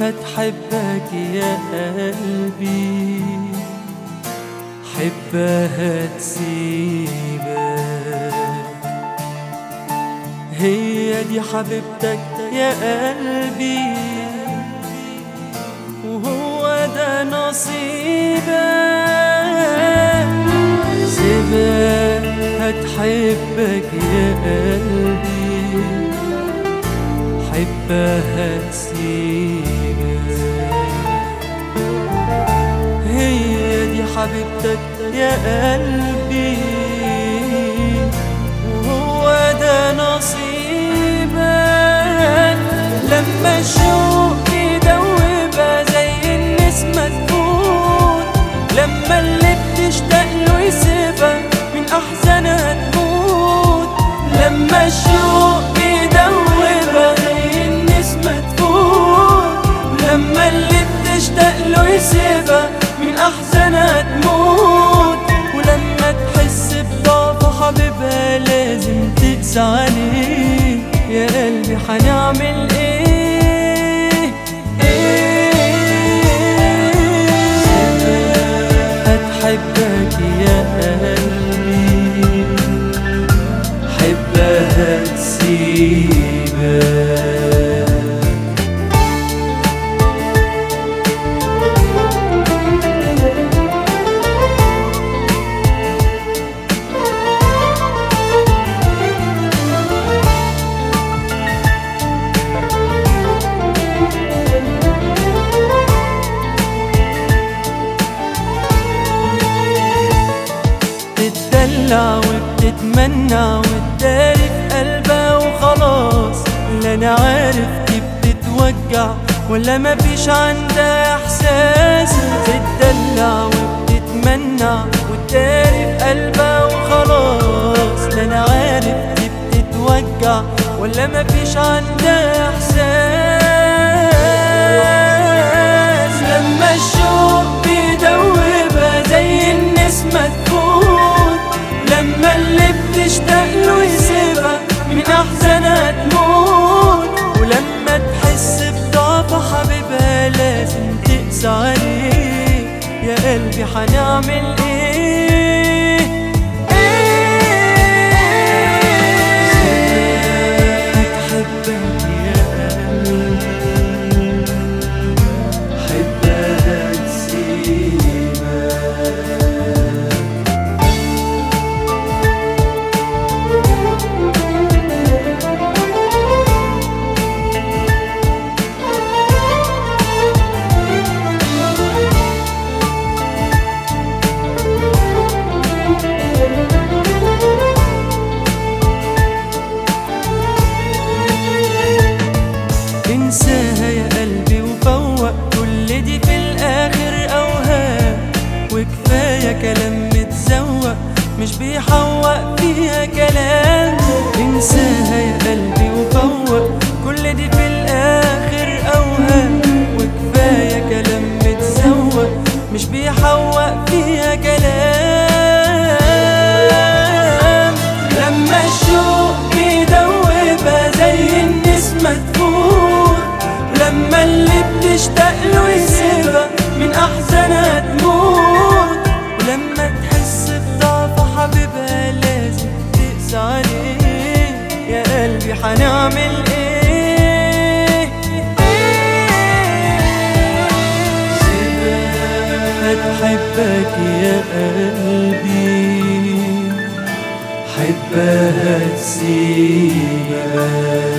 هتحبك يا قلبي حبها تسيبك هي دي حبيبتك يا قلبي وهو ده نصيبك سيبها هتحبك يا قلبي حبها تسيبك هي دي حبيبتك يا قلبي وهو ده نصيبك لما الشوق يدوبها زي النسمة تفوت لما اللي بتشتاق له يسيبها من أحزانها تموت لما الشوق يدوبها زي النسمة تفوت لما اللي بتشتاق له يسيبها من أحزانها تموت ولما تحس بضعف حبيبها لازم تقسى عليه يا قلبي حنعمل ايه ايه هتحبك يا قلبي حبها تسيبك بتدلع وبتتمنى وتداري في قلبها وخلاص لا انا عارف دي بتتوجع ولا مفيش عندها احساس بتدلع وبتتمنى وتداري في قلبها وخلاص لا انا عارف دي بتتوجع ولا مفيش عندها احساس لما الشوق بيدوبها زي النسمة تفوت لما اللي بتشتاق له يسيبها من أحزانها تموت ولما تحس بضعف حبيبها لازم تقسى عليه يا قلبي حنعمل ايه ايه هتحبك يا قلبي حبها تسيبك انساها يا قلبي وفوق كل دي في الاخر اوهام وكفايه كلام متزوق مش بيحوق فيها كلام انساها يا قلبي وفوق كل دي في الاخر اوهام وكفايه كلام متزوق مش بيحوق فيها كلام لما الشوق بيدوبها زي النسمة تفوت لما اللي بتشتاق له يسيبها من أحزانها تموت ولما تحس بضعف حبيبها لازم تقسى عليه يا قلبي حنعمل ايه هتحبك يا قلبي حبها تسيبك